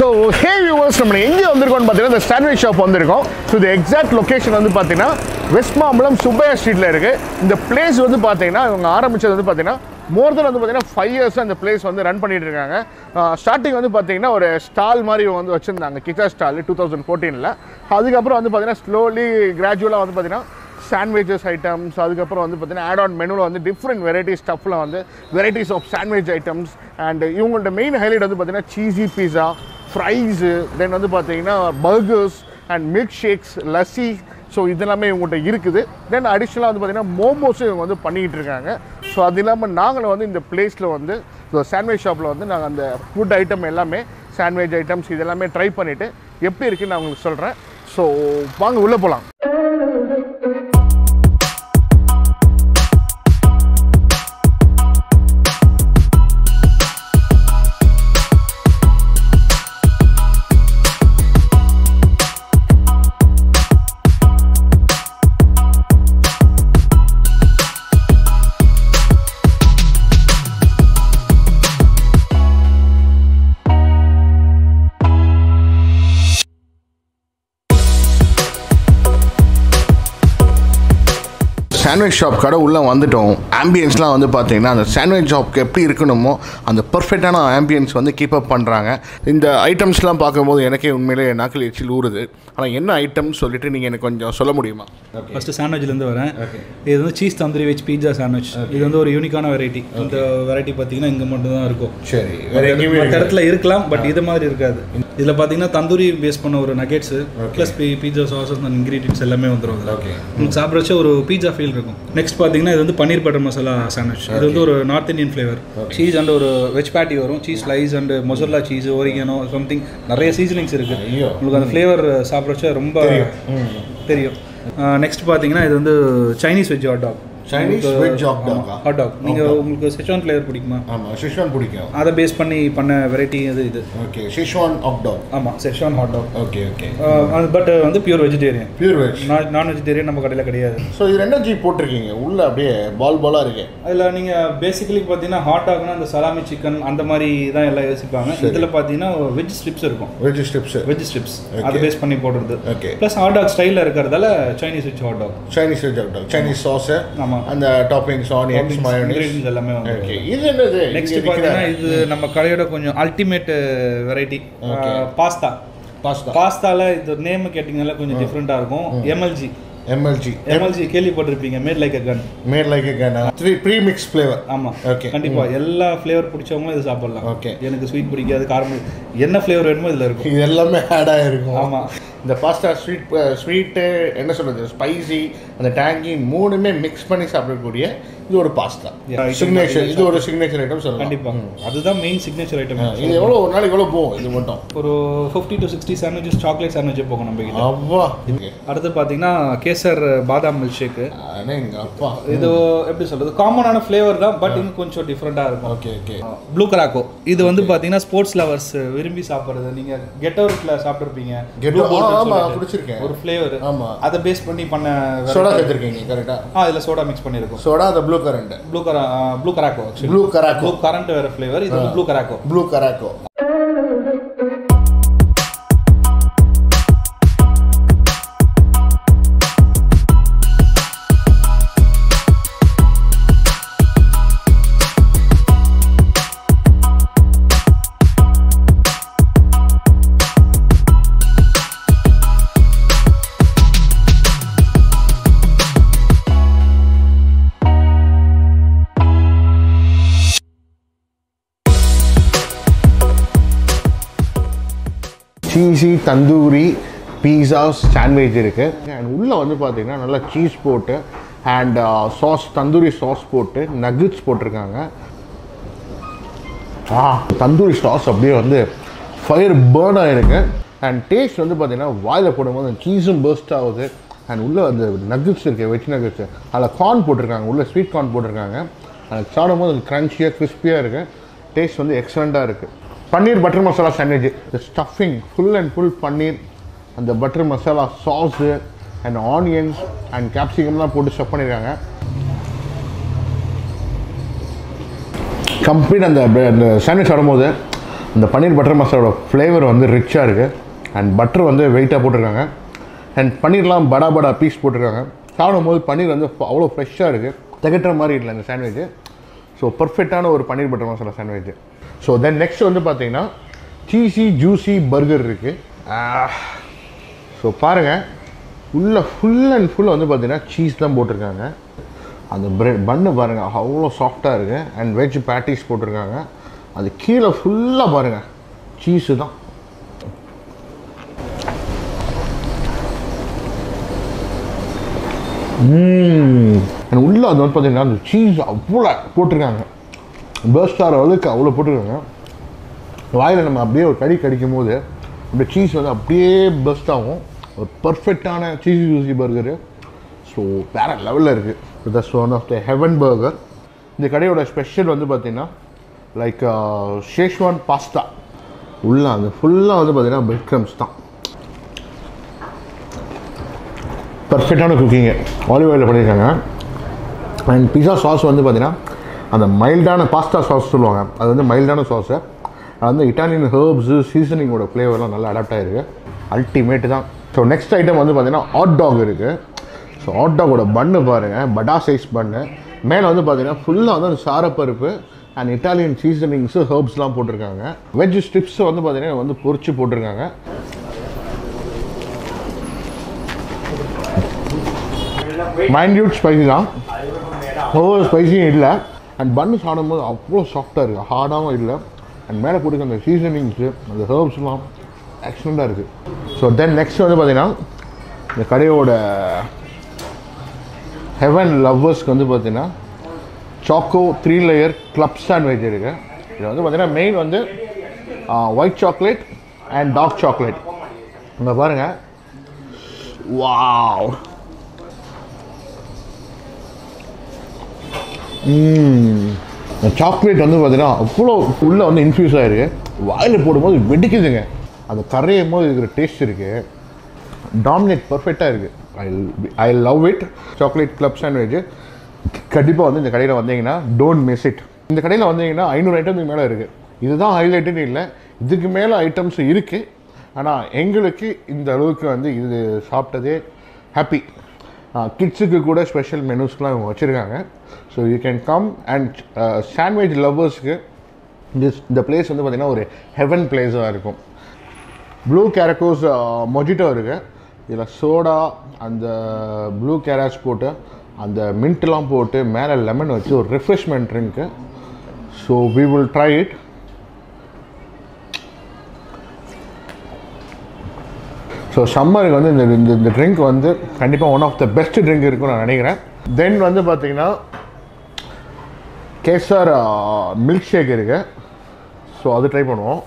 So ஹே viewers நம்ம எங்கே வந்திருக்கோம்னு பார்த்தீங்கன்னா இந்த சாண்ட்விச் ஷாப் வந்திருக்கோம் ஸோ இது எக்ஸாக்ட் லொக்கேஷன் வந்து பார்த்தீங்கன்னா வெஸ்ட் மாம்பலம் சுப்பையா ஸ்ட்ரீட்டில் இருக்குது இந்த பிளேஸ் வந்து பார்த்தீங்கன்னா இவங்க ஆரம்பிச்சது வந்து பார்த்தீங்கன்னா மோர் தென் வந்து பார்த்தீங்கன்னா ஃபைவ் இயர்ஸ் அந்த பிளேஸ் வந்து ரன் பண்ணிட்டு இருக்காங்க ஸ்டார்டிங் வந்து பார்த்தீங்கன்னா ஒரு ஸ்டால் மாதிரி வந்து வச்சுருந்தாங்க கிச்சா ஸ்டால் டூ தௌசண்ட் ஃபோர்டீனில் அதுக்கப்புறம் வந்து பார்த்தீங்கன்னா ஸ்லோலி கிராஜுவலாக வந்து பார்த்தீங்கன்னா சாண்ட்விச்சஸ் ஐட்டம்ஸ் அதுக்கப்புறம் வந்து பார்த்தீங்கன்னா ஆட் ஆன் மெனுவில் வந்து டிஃப்ரெண்ட் வெரைட்டி ஸ்டஃப்பில் வந்து varieties of sandwich items and இவங்களோட மெயின் ஹைலைட் வந்து பார்த்தீங்கன்னா சீஸி பீஸா ஃப்ரைஸு தென் வந்து பார்த்தீங்கன்னா burgers and milk shakes lassi so இதெல்லாமே இவங்கள்ட்ட இருக்குது தென் அடிஷ்னலாக வந்து பார்த்தீங்கன்னா மோமோஸும் இவங்க வந்து பண்ணிக்கிட்டு இருக்காங்க ஸோ அது இல்லாமல் நாங்களும் வந்து இந்த பிளேஸில் வந்து ஸோ சாண்ட்விச் ஷாப்பில் வந்து நாங்கள் அந்த ஃபுட் ஐட்டம் எல்லாமே சாண்ட்விச் ஐட்டம்ஸ் இதெல்லாமே ட்ரை பண்ணிவிட்டு எப்படி இருக்குன்னு நான் உங்களுக்கு சொல்கிறேன் ஸோ வாங்க உள்ளே போகலாம் சாண்ட்விச் ஷாப் கடை உள்ளே வந்துட்டோம் ஆம்பியன்ஸ்லாம் வந்து பார்த்தீங்கன்னா அந்த சாண்ட்விச் ஷாப்க்கு எப்படி இருக்கணுமோ அந்த பர்ஃபெக்டான ஆம்பியன்ஸ் வந்து கீப் அப் பண்ணுறாங்க இந்த ஐட்டம்ஸ்லாம் பார்க்கும்போது எனக்கே உண்மையிலே நாக்கில் எச்சில் ஊறுது ஆனால் என்ன ஐட்டம்ஸ் சொல்லிட்டு நீங்கள் எனக்கு கொஞ்சம் சொல்ல முடியுமா ஃபஸ்ட்டு சாண்ட்விச்லேருந்து வரேன் இது வந்து cheese tandoori veg pizza sandwich இது வந்து ஒரு யூனிக்கான வெரைட்டி இந்த வெரைட்டி பார்த்தீங்கன்னா இங்கே மட்டும் தான் இருக்கும் சரி மற்ற இடத்துல இருக்கலாம் பட் இது மாதிரி இருக்காது இதில் பார்த்தீங்கன்னா தந்தூரி பேஸ் பண்ண ஒரு நகெட்ஸு ப்ளஸ் பீ பீட்சா சாசஸ் அந்த இன்க்ரீடியன்ஸ் எல்லாமே வந்துடும் அதில் ஓகே உங்களுக்கு சாப்பிட்றச்ச ஒரு பீட்சா ஃபீல் இருக்கும் நெக்ஸ்ட் பார்த்தீங்கன்னா இது வந்து பன்னீர் பட்டர் மசாலா சாண்ட்விச் இது வந்து ஒரு north Indian flavour cheese and ஒரு வெஜ் பேட்டி வரும் cheese slice and mozzarella cheese oregano something நிறைய சீசனிங்ஸ் இருக்குது ஐயோ. உங்களுக்கு அந்த ஃப்ளேவர் சாப்பிட்றச்ச ரொம்ப தெரியும் நெக்ஸ்ட் பார்த்தீங்கன்னா இது வந்து Chinese veg hot dog Chinese veg hot dog ஆ? ஹாட் டாக் நீங்கள் உங்களுக்கு செச்வான் ஃப்ளேவர் பிடிக்குமா ஆமாம் ஷிஷ்வான் பிடிக்கும் அதை பேஸ் பண்ணி பண்ண வெரைட்டி இது இது ஓகே ஷிஷ்வான் ஆஃப் டாக் ஆமாம் schezwan hot dog okay okay but வந்து pure vegetarian pure veg non vegetarian நம்ம கடையில் கிடையாது ஸோ இது ரெண்டும் ஜி போட்டிருக்கீங்க உள்ளே அப்படியே பால் பாலாக இருக்கு அதில் நீங்கள் பேசிக்கலி பார்த்தீங்கன்னா ஹாட் டாக்னா அந்த சலாமி சிக்கன் அந்த மாதிரி தான் எல்லாம் யோசிப்பாங்க இதில் பார்த்தீங்கன்னா வெஜ் ஸ்ட்ரிப்ஸ் இருக்கும் வெஜ் ஸ்டிப்ஸ் வெஜ் ஸ்ட்ரிப்ஸ் அதை பேஸ் பண்ணி போடுறது ஓகே ப்ளஸ் ஹாட் டாக் ஸ்டைலில் இருக்கிறதால Chinese veg hot dog Chinese veg hot dog Chinese sauce ஆமாம் அந்த டாப்பிங்ஸ் ஆனியன்ஸ் மயோனைஸ் இன்க்ரீடியன்ஸ் எல்லாமே வந்து ஓகே இது என்னது நெக்ஸ்ட் பார்த்தீங்கன்னா இது நம்ம கடையோட கொஞ்சம் அல்டிமேட் வெரைட்டி பாஸ்தா பாஸ்தா பாஸ்தால இது நேம் கேட்டிங்கனால கொஞ்சம் டிஃப்ரெண்ட்டாக இருக்கும் எம்எல்ஜி எம்எல்ஜி எம்எல்ஜி கேள்விப்பட்டிருப்பீங்க mad like a gun mad like three free mix flavour ஆமாம் Okay. கண்டிப்பா எல்லா ஃப்ளேவர் பிடிச்சவங்களும் இது சாப்பிடலாம் Okay. எனக்கு ஸ்வீட் பிடிக்காது காரம் பிடி- என்ன ஃப்ளேவர் வேணுமோ இதில் இருக்கும் இது எல்லாமே ஆட் ஆகிருக்கும் ஆமா. இந்த பாஸ்தா ஸ்வீட் ஸ்வீட்டு என்ன சொல்றது ஸ்பைசி அந்த டேங்கி மூணுமே மிக்ஸ் பண்ணி சாப்பிடக்கூடிய இது ஒரு பாஸ்தா Yeah. சிக்னேச்சர் இது ஒரு சிக்னேச்சர் ஐட்டம் சொல்லலாம் கண்டிப்பா அதுதான் மெயின் சிக்னேச்சர் ஐட்டம் ஆ, இது எவ்வளோ ஒரு நாளைக்கு எவ்வளோ போகும் இது மட்டும் ஒரு fifty to sixty sandwiches chocolate sandwich போகும் நம்ம கிட்ட அவ்வா ஓகே அடுத்து பார்த்தீங்கன்னா கேசர் பாதாம் மில்க் ஷேக்கு அண்ணே எங்க அப்பா இது எப்படி சொல்றது காமனான ஃப்ளேவர் தான் பட் இன்னும் கொஞ்சம் டிஃப்ரெண்ட்டாக இருக்கும் ஓகே ஓகே ப்ளூ கராக்கோ இது வந்து பார்த்தீங்கன்னா ஸ்போர்ட்ஸ் லவர்ஸ் விரும்பி சாப்பிட்றது நீங்கள் கெட் அவுட்ல சாப்பிட்ருப்பீங்க Get Out, ஆ, ஆமா, குடிச்சிருக்கேன். ஒரு ஃப்ளேவர் ஆமா. அதை பேஸ் பண்ணி பண்ண சோடா சேர்த்துருக்கீங்க கரெக்டா ஆ இதில் சோடா மிக்ஸ் பண்ணியிருக்கோம் சோடா அந்த ப்ளூ கரண்ட் ப்ளூ கரா blue curacao blue curacao blue current வேற ஃப்ளேவர் இது வந்து blue curacao blue curacao cheesy tandoori pizza sandwich இருக்குது அண்ட் உள்ளே வந்து பார்த்தீங்கன்னா நல்லா சீஸ் போட்டு அண்ட் சாஸ் தந்தூரி சாஸ் போட்டு நகட்ஸ் போட்டிருக்காங்க ஆ தந்தூரி சாஸ் அப்படியே வந்து ஃபயர் பேர்ன் ஆகிருக்கு அண்ட் டேஸ்ட் வந்து பார்த்தீங்கன்னா வாயில் போடும்போது அந்த சீஸும் பர்ஸ்ட் ஆகுது அண்ட் உள்ளே அந்த நகட்ஸ் இருக்குது வெஜ் நகட்ஸ் அதில் கார்ன் போட்டிருக்காங்க உள்ளே ஸ்வீட் கார்ன் போட்டிருக்காங்க அது சாப்பிடும்போது அது க்ரன்ச்சியாக கிறிஸ்பியாக இருக்குது டேஸ்ட் வந்து எக்ஸலண்ட்டாக இருக்குது பன்னீர் பட்டர் மசாலா சாண்ட்விச் இந்த stuffing full and full paneer அந்த butter masala sauce and onions and கேப்சிகம்லாம் போட்டு ஸ்டஃப் பண்ணியிருக்காங்க கம்ப்ளீட் அந்த அந்த சாண்ட்விச் வரும்போது இந்த பன்னீர் பட்டர் மசாலோட ஃப்ளேவர் வந்து ரிச்சாக இருக்குது அண்ட் பட்டர் வந்து வெயிட்டாக போட்டிருக்காங்க அண்ட் பன்னீர்லாம் படா படா பீஸ் போட்டிருக்காங்க சாப்பிடும்போது பன்னீர் வந்து அவ்வளோ ஃப்ரெஷ்ஷாக இருக்குது திகட்டுற மாதிரி இல்லை இந்த சாண்ட்விச் ஸோ பர்ஃபெக்டான ஒரு paneer butter masala sandwich so then next வந்து பார்த்தீங்கன்னா சீசி ஜூசி பர்கர் இருக்குது ஸோ பாருங்கள் உள்ள ஃபுல் அண்ட் ஃபுல் வந்து பார்த்தீங்கன்னா சீஸ் தான் போட்டிருக்காங்க அந்த பிரெட் பன்னு பாருங்கள் அவ்வளோ சாஃப்டாக இருக்குது அண்ட் வெஜ் பேட்டிஸ் போட்டிருக்காங்க அது கீழே ஃபுல்லாக பாருங்கள் சீஸு தான் அண்ட் உள்ளே அது வந்து பார்த்தீங்கன்னா அந்த சீஸ் அவ்வளோ போட்டிருக்காங்க பேர்ஸ்ட் ஆகிற அளவுக்கு அவ்வளோ போட்டிருக்காங்க வாயில் நம்ம அப்படியே ஒரு கடி கடிக்கும் போது அந்த சீஸ் வந்து அப்படியே பெஸ்ட் ஆகும் ஒரு பர்ஃபெக்டான சீஸ் ஜூசி பர்கரு ஸோ வேறு லெவலில் இருக்குது that's one of the heaven burger இந்த கடையோட ஸ்பெஷல் வந்து பார்த்திங்கன்னா லைக் ஷேஷ்வான் பாஸ்தா உள்ள அந்த ஃபுல்லாக வந்து பார்த்திங்கன்னா பிரெட் க்ரம்ஸ் தான் பர்ஃபெக்டான குக்கிங்கு ஆலிவ் ஆயிலில் பண்ணியிருக்காங்க அண்ட் பிஸா சாஸ் வந்து பார்த்தீங்கன்னா அந்த மைல்டான பாஸ்தா சாஸ் சொல்லுவாங்க அது வந்து மைல்டான சாஸு அது வந்து இட்டாலியன் ஹர்ப்ஸு சீசனிங்கோட ஃப்ளேவர்லாம் நல்லா அடாப்ட் ஆகிருக்கு அல்டிமேட்டு தான் ஸோ நெக்ஸ்ட் ஐட்டம் வந்து பார்த்தீங்கன்னா ஹாட் டாக் இருக்குது ஸோ ஹாட் டாகோட பன்னு பாருங்கள் படா சைஸ் பன்னு மேலே வந்து பார்த்தீங்கன்னா ஃபுல்லாக வந்து அந்த சாரப்பருப்பு அண்ட் இட்டாலியன் சீசனிங்ஸு ஹர்ப்ஸ்லாம் போட்டிருக்காங்க வெஜ் ஸ்ட்ரிப்ஸ் வந்து பார்த்தீங்கன்னா வந்து பொரிச்சு போட்டிருக்காங்க மைன்யூட் ஸ்பைசி தான் ஓவர் ஸ்பைசியும் இல்லை அண்ட் பன்னு சாப்பிடும்போது அவ்வளோ சாஃப்டாக இருக்குது ஹார்டாகவும் இல்லை அண்ட் மேலே போட்டுக்க அந்த சீசனிங்ஸு அந்த ஹர்ப்ஸ்லாம் எக்ஸலண்ட்டாக இருக்குது ஸோ தென் நெக்ஸ்ட் வந்து பார்த்தீங்கன்னா இந்த கடையோட ஹெவன் லவ்வர்ஸ்க்கு வந்து பார்த்தீங்கன்னா choco three layer club sandwich இருக்குது இது வந்து பார்த்தீங்கன்னா மெயின் வந்து white chocolate and dark chocolate இங்கே பாருங்கள் வாவ் சாக்லேட் வந்து பார்த்தீங்கன்னா அவ்வளோ உள்ளே வந்து இன்ஃப்யூஸ் ஆகிருக்கு வாயில் போடும்போது வெடிக்குதுங்க அந்த கரையும் போது இருக்கிற டேஸ்ட் இருக்குது டாமினேட் பர்ஃபெக்டாக இருக்குது I I love it chocolate club sandwich கண்டிப்பாக வந்து இந்த கடையில் வந்தீங்கன்னா டோன்ட் மிஸ் இட் இந்த கடையில் வந்தீங்கன்னா ஐநூறு ஐட்டத்துக்கு மேலே இருக்குது இதுதான் ஹைலைட்டுன்னு இல்லை இதுக்கு மேலே ஐட்டம்ஸ் இருக்குது ஆனால் எங்களுக்கு இந்த அளவுக்கு வந்து இது சாப்பிட்டதே ஹாப்பி கிட்ஸுக்கு கூட ஸ்பெஷல் மெனூஸ்லாம் இவங்க வச்சுருக்காங்க so you can come and sandwich லவ்வர்ஸ்க்கு திஸ் இந்த பிளேஸ் வந்து பார்த்திங்கன்னா ஒரு ஹெவன் பிளேஸாக இருக்கும் ப்ளூ கேரக்கோஸ் மொஜிட்டோ இருக்குது இதில் சோடா அந்த ப்ளூ கேராஸ் போட்டு அந்த மின்ட்லாம் போட்டு மேலே லெமன் வச்சு ஒரு ரெஃப்ரெஷ்மெண்ட் ட்ரிங்க்கு so we will try it so சம்மருக்கு வந்து இந்த இந்த இந்த ட்ரிங்க் வந்து கண்டிப்பாக one of the best drink இருக்கும்னு நான் நினைக்கிறேன் தென் வந்து பார்த்தீங்கன்னா கேசர் மில்க் ஷேக் இருக்கு ஸோ அது ட்ரை பண்ணுவோம்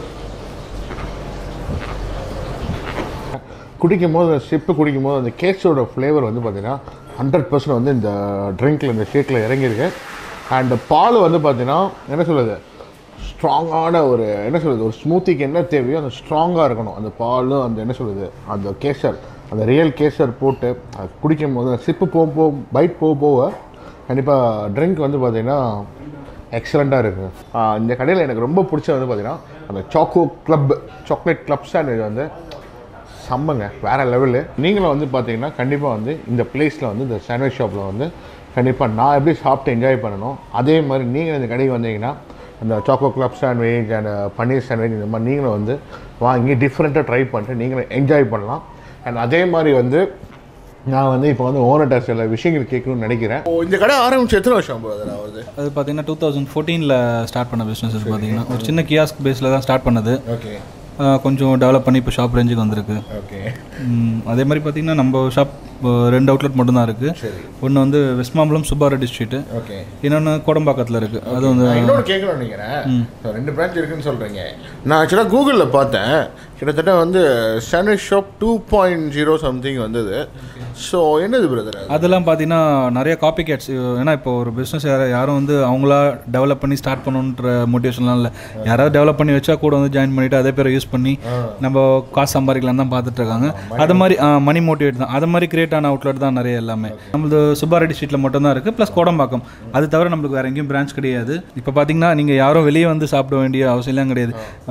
குடிக்கும் போது அந்த சிப்பு குடிக்கும் போது அந்த கேஸோட ஃப்ளேவர் வந்து பார்த்தீங்கன்னா ஹண்ட்ரட் பர்சன்ட் வந்து இந்த ட்ரிங்க்கில் இந்த ஷேக்கில் இறங்கியிருக்கு அண்ட் பால் வந்து பார்த்தீங்கன்னா என்ன சொல்லுது ஸ்ட்ராங்கான ஒரு என்ன சொல்கிறது ஒரு ஸ்மூத்திக்கு என்ன தேவையோ அந்த ஸ்ட்ராங்காக இருக்கணும் அந்த பாலும் அந்த என்ன சொல்கிறது அந்த கேசர் அந்த ரியல் கேசர் போட்டு அது குடிக்கும் போது அந்த சிப்பு போக போக பைட் போக போக கண்டிப்பாக ட்ரிங்க் வந்து பார்த்திங்கன்னா எக்ஸலண்ட்டாக இருக்குது இந்த கடையில் எனக்கு ரொம்ப பிடிச்சது வந்து பார்த்திங்கன்னா அந்த choco club chocolate club sandwich வந்து செம்மங்க வேறு லெவலு நீங்களும் வந்து பார்த்தீங்கன்னா கண்டிப்பாக வந்து இந்த பிளேஸில் வந்து இந்த சாண்ட்விச் ஷாப்பில் வந்து கண்டிப்பாக நான் எப்படி சாப்பிட்டு என்ஜாய் பண்ணணும் அதே மாதிரி நீங்கள் இந்த கடைக்கு வந்தீங்கன்னா அந்த choco club sandwich and paneer sandwich இந்த மாதிரி நீங்களும் வந்து வாங்கி டிஃப்ரெண்ட்டாக ட்ரை பண்ணிட்டு நீங்களும் என்ஜாய் பண்ணலாம் அண்ட் அதே மாதிரி வந்து நான் வந்து இப்போ வந்து ஓனர்கிட்ட சில விஷயங்கள் கேட்கணும்னு நினைக்கிறேன் இந்த கடை ஆரம்பிச்சு எத்தனை வருஷம் போகுது ஆகுது அது பார்த்தீங்கன்னா டூ தௌசண்ட் ஃபோர்டீனில் ஸ்டார்ட் பண்ண பிஸ்னஸ் இது பார்த்தீங்கன்னா ஒரு சின்ன கியாஸ்க் பேஸில் தான் ஸ்டார்ட் பண்ணது ஓகே ஆஹ் கொஞ்சம் டெவலப் பண்ணி இப்போ ஷாப் ரேஞ்சுக்கு வந்திருக்கு ஓகே ம், அதே மாதிரி பார்த்தீங்கன்னா நம்ம ஷாப் ரெண்டு அவுட்லெட் மட்டும்தான் இருக்குது சரி ஒன்று வந்து வெஸ்ட்மாம்பலம் சுப்பாரெட்டி ஸ்ட்ரீட்டு ஓகே இன்னொன்று கோடம்பாக்கத்தில் இருக்குது அது வந்து நான் இன்னொரு கேட்கணும் நினைக்கிறேன் So, ரெண்டு பிரான்ச் இருக்குன்னு சொல்கிறீங்க நான் ஆக்சுவலாக கூகுளில் பார்த்தேன் கிட்டத்தட்ட வந்து sandwich shop two point zero something வந்தது ஸோ என்னது பிரதர் அதெல்லாம் பார்த்தீங்கன்னா நிறைய காப்பி கேட்ஸ் ஏன்னா இப்போ ஒரு பிஸ்னஸ் யாரும் வந்து அவங்களா டெவலப் பண்ணி ஸ்டார்ட் பண்ணணுன்ற மோட்டிவேஷன்லாம் இல்லை யாராவது டெவலப் பண்ணி வச்சா கூட வந்து ஜாயின் பண்ணிவிட்டு அதே பேரை யூஸ் பண்ணி நம்ம காசு சம்பாதிக்கலாம் தான் பார்த்துட்டு இருக்காங்க அது மாதிரி மணி மோட்டிவேட் தான் அது மாதிரி கிரியேட் அஃபிலியேட்டான அவுட்லெட் தான் நிறைய எல்லாமே நம்மளது சுப்பாரெட்டி ஸ்ட்ரீட்டில் மட்டும்தான் இருக்குது ப்ளஸ் கோடம்பாக்கம் அது தவிர நம்மளுக்கு வேறு எங்கேயும் பிரான்ச் கிடையாது இப்போ பார்த்தீங்கன்னா நீங்கள் யாரும் வெளியே வந்து சாப்பிட வேண்டிய அவசியம்லாம் கிடையாது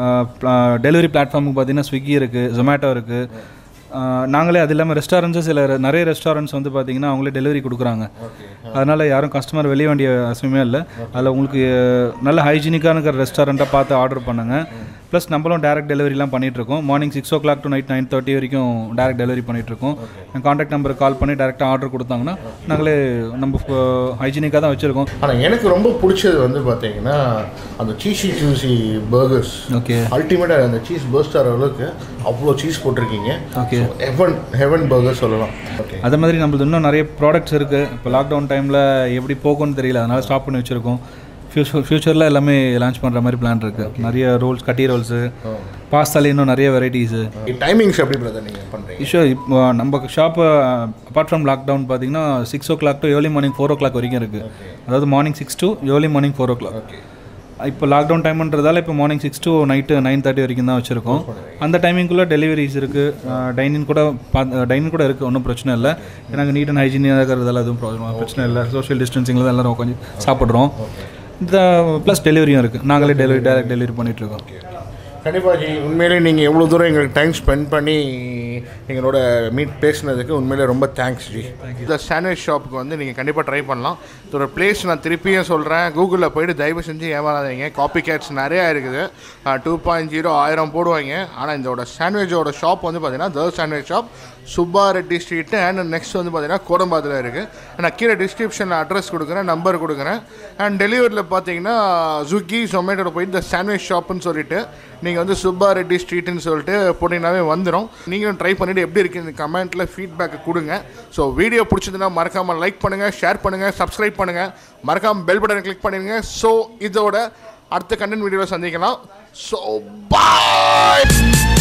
டெலிவரி பிளாட்ஃபார்முக்கு பார்த்தீங்கன்னா ஸ்விக்கி இருக்குது ஜொமேட்டோ இருக்குது நாங்களே அது இல்லாமல் ரெஸ்டாரண்ட்ஸும் சில நிறைய ரெஸ்டாரண்ட்ஸ் வந்து பார்த்தீங்கன்னா அவங்களே டெலிவரி கொடுக்குறாங்க அதனால் யாரும் கஸ்டமர் வெளியே வேண்டிய அவசியமே இல்லை அதில் உங்களுக்கு நல்ல ஹைஜீனிக்கான இருக்கிற ரெஸ்டாரண்ட்டாக பார்த்து ஆர்டர் பண்ணுங்கள் ப்ளஸ் நம்மளும் டேரக்ட் டெலிவரிலாம் பண்ணிகிட்ருக்கோம் morning six o'clock to night nine thirty வரைக்கும் டேரக்ட் டெலிவரி பண்ணிகிட்ருக்கோம் என் காண்டாக்ட் நம்பருக்கு கால் பண்ணி டேரெக்டாக ஆர்டர் கொடுத்தாங்கன்னா நாங்களே நம்ம ஹைஜீனிக்காக தான் வச்சுருக்கோம் ஆனால் எனக்கு ரொம்ப பிடிச்சது வந்து பார்த்தீங்கன்னா அந்த சீசி சூசி பர்கர்ஸ் ஓகே அல்டிமேட்டாக அந்த சீஸ் பர்ஸ்ட் ஆகிற அளவுக்கு அவ்வளோ சீஸ் போட்டிருக்கீங்க ஓகே ஹெவன் ஹெவன் பர்கர் சொல்லலாம் ஓகே அதே மாதிரி நம்மளது இன்னும் நிறைய ப்ராடக்ட்ஸ் இருக்குது இப்போ லாக்டவுன் டைமில் எப்படி போகும்னு தெரியல அதனால் ஸ்டாப் பண்ணி வச்சுருக்கோம் ஃபியூச்சர் ஃப்யூச்சரில் எல்லாமே லான்ச் பண்ணுற மாதிரி பிளான் இருக்குது நிறைய ரோல்ஸ் கட்டி ரோல்ஸு பாஸ்தால இன்னும் நிறைய வெரைட்டிஸு டைமிங்ஸ் எப்படி பிரதர் நீங்கள் பண்ணுறீங்க இஷ்யூ இப்போ நம்ம ஷாப்பு அப்பார்ட் ஃப்ரம் லாக்டவுன் பார்த்தீங்கன்னா six o'clock to early morning four o'clock வரைக்கும் இருக்குது அதாவது morning six to early morning four o'clock இப்போ லாக்டவுன் டைம்ன்றதால இப்போ morning six to night nine thirty வரைக்கும் தான் வச்சுருக்கோம் அந்த டைமிங்குள்ளே டெலிவரிஸ் இருக்குது டைனிங் கூட டைனிங் கூட இருக்குது ஒன்றும் பிரச்சனை இல்லை ஏன்னா நீட் அண்ட் ஹைஜீனியாக இருக்கிறதால எதுவும் ப்ராப்ளம் பிரச்சனை இல்லை சோஷியல் டிஸ்டன்சிங்கில் தான் எல்லோரும் உட்காந்து சாப்பிட்றோம் இந்த ப்ளஸ் டெலிவரியும் இருக்குது நாங்களே டெலிவரி டேரக்ட் டெலிவரி பண்ணிகிட்ருக்கோம் கண்டிப்பாக ஜி உண்மையிலே நீங்கள் எவ்வளோ தூரம் எங்களுக்கு டைம் ஸ்பெண்ட் பண்ணி எங்களோட மீட் பேசினதுக்கு உண்மையிலே ரொம்ப தேங்க்ஸ் ஜி இந்த சாண்ட்விச் ஷாப்புக்கு வந்து நீங்கள் கண்டிப்பாக ட்ரை பண்ணலாம் இதோட பிளேஸ் நான் திருப்பியும் சொல்கிறேன் கூகுளில் போயிட்டு தயவு செஞ்சு ஏமாறாதீங்க காப்பி கேட்ஸ் நிறையா இருக்குது டூ பாயிண்ட் ஜீரோ ஆயிரம் போடுவாங்க ஆனால் இதோட சாண்ட்விச்சோட ஷாப் வந்து பார்த்தீங்கன்னா the sandwich shop Subba Reddy street and next வந்து பார்த்தீங்கன்னா கோடம்பாத்தில் இருக்குது நான் கீழே டிஸ்கிரிப்ஷனில் அட்ரஸ் கொடுக்குறேன் நம்பர் கொடுக்குறேன் அண்ட் டெலிவரியில் பார்த்தீங்கன்னா ஸ்விக்கி ஜொமேட்டோட போயிட்டு இந்த சாண்ட்விச் ஷாப்புன்னு சொல்லிட்டு நீங்கள் வந்து சுப்பா ரெட்டி ஸ்ட்ரீட்னு சொல்லிட்டு போட்டிங்கனாவே வந்துடும் நீங்களும் ட்ரை பண்ணிவிட்டு எப்படி இருக்குது இந்த கமெண்ட்டில் ஃபீட்பேக் கொடுங்க ஸோ வீடியோ பிடிச்சதுன்னா மறக்காமல் லைக் பண்ணுங்கள் ஷேர் பண்ணுங்கள் சப்ஸ்கிரைப் பண்ணுங்கள் மறக்காமல் பெல் பட்டனை கிளிக் பண்ணிடுங்க ஸோ இதோட அடுத்த கண்டென்ட் வீடியோவில் சந்திக்கலாம் ஸோ பாய்